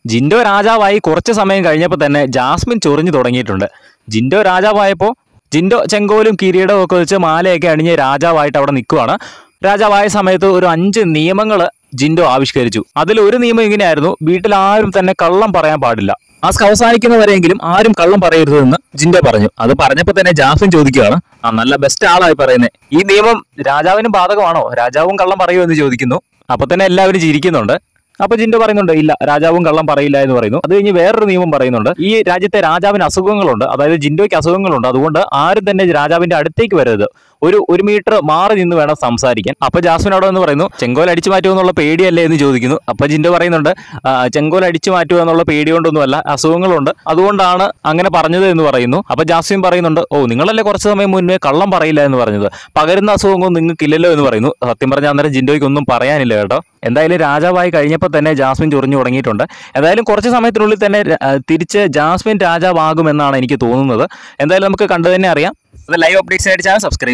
ജിൻഡോ രാജാവായി കുറച്ച് സമയം കഴിഞ്ഞപ്പോൾ തന്നെ ജാസ്മിൻ ചൊറിഞ്ഞു തുടങ്ങിയിട്ടുണ്ട് ജിൻഡോ രാജാവായപ്പോൾ ജിൻഡോ ചെങ്കോലും കിരീടവും ഒക്കെ വെച്ച് മാലയൊക്കെ അണിഞ്ഞ് രാജാവായിട്ട് അവിടെ നിൽക്കുവാണ് രാജാവായ സമയത്ത് ഒരു അഞ്ച് നിയമങ്ങൾ ജിൻഡോ ആവിഷ്കരിച്ചു അതിൽ ഒരു നിയമം ഇങ്ങനെയായിരുന്നു വീട്ടിൽ ആരും തന്നെ കള്ളം പറയാൻ പാടില്ല മാസ്ക് അവസാനിക്കുന്നവരെങ്കിലും ആരും കള്ളം പറയരുതെന്ന് ജിൻഡോ പറഞ്ഞു അത് പറഞ്ഞപ്പോൾ തന്നെ ജാസ്മിൻ ചോദിക്കുകയാണ് ആ നല്ല ബെസ്റ്റ് ആളായി പറയുന്നത് ഈ നിയമം രാജാവിനും ബാധകമാണോ രാജാവും കള്ളം പറയുമോ എന്ന് ചോദിക്കുന്നു അപ്പൊ തന്നെ എല്ലാവരും ചിരിക്കുന്നുണ്ട് അപ്പൊ ജിൻഡോ പറയുന്നുണ്ട് ഇല്ല രാജാവും കള്ളം പറയില്ല എന്ന് പറയുന്നു അത് കഴിഞ്ഞ് വേറൊരു നിയമം പറയുന്നുണ്ട് ഈ രാജ്യത്തെ രാജാവിന് അസുഖങ്ങളുണ്ട് അതായത് ജിൻഡോയ്ക്ക് അസുഖങ്ങളുണ്ട് അതുകൊണ്ട് ആരും തന്നെ രാജാവിന്റെ അടുത്തേക്ക് വരരുത് ഒരു ഒരു മീറ്റർ മാറി നിന്ന് വേണം സംസാരിക്കാൻ അപ്പൊ ജാസ്മിൻ അവിടെ എന്ന് പറയുന്നു ചെങ്കോൽ അടിച്ചു മാറ്റുമോ എന്നുള്ള പേടിയല്ലേ എന്ന് ചോദിക്കുന്നു അപ്പൊ ജിൻഡോ പറയുന്നുണ്ട് "ആ, ചെങ്കോൽ അടിച്ചു മാറ്റുക എന്നുള്ള പേടി കൊണ്ടൊന്നുമല്ല അസുഖങ്ങളുണ്ട് അതുകൊണ്ടാണ് അങ്ങനെ പറഞ്ഞത് എന്ന് പറയുന്നു അപ്പൊ ജാസ്മിൻ പറയുന്നുണ്ട് ഓ നിങ്ങളല്ലേ കുറച്ച് സമയം മുന്നേ കള്ളം പറയില്ല എന്ന് പറഞ്ഞത് പകരുന്ന അസുഖമൊന്നും നിങ്ങൾക്കില്ലല്ലോ എന്ന് പറയുന്നു സത്യം പറഞ്ഞാൽ അന്നേരം ജിൻഡോയ്ക്ക് ഒന്നും പറയാനില്ല കേട്ടോ എന്തായാലും രാജാവായി കഴിഞ്ഞപ്പോൾ തന്നെ ജാസ്മിൻ ചൊറിഞ്ഞു തുടങ്ങിയിട്ടുണ്ട് എന്തായാലും കുറച്ച് സമയത്തിനുള്ളിൽ തന്നെ ആ, തിരിച്ച് ജാസ്മിൻ രാജാവാകുമെന്നാണ് എനിക്ക് തോന്നുന്നത് എന്തായാലും നമുക്ക് കണ്ടു തന്നെ അറിയാം ലൈവ് അപ്ഡേറ്റ്സ് ആയിട്ട് ചാനൽ സബ്സ്ക്രൈബ്